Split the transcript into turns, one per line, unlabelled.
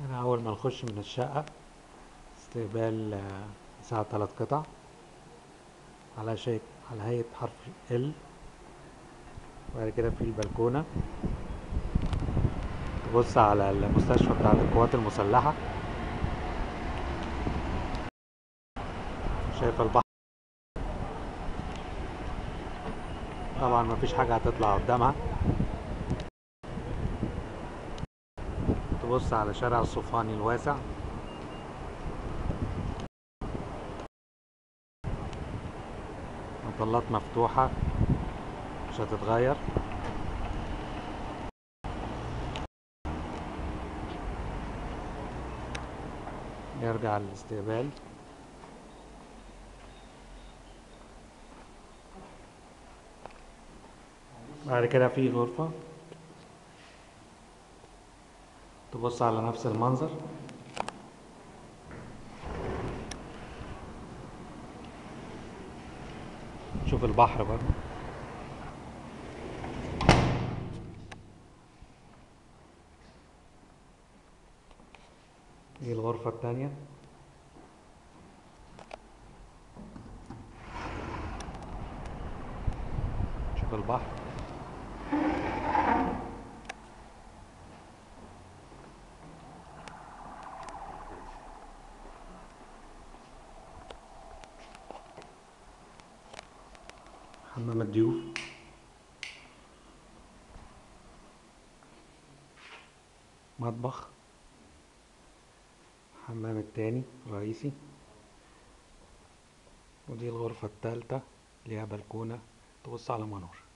هنا أول ما نخش من الشقة استقبال آه، مساحة تلات قطع على شيء على هيئة حرف ال وبعد كده في البلكونة تبص على المستشفى بتاعت القوات المسلحة شايفة البحر طبعا مفيش حاجة هتطلع قدامها تبص على شارع الصوفاني الواسع مطلات مفتوحة مش هتتغير نرجع للاستقبال بعد كده في غرفة تبص على نفس المنظر شوف البحر برضه دي الغرفة التانية شوف البحر حمام الضيوف مطبخ حمام التاني رئيسي ودي الغرفة التالتة ليها بلكونة تبص على منور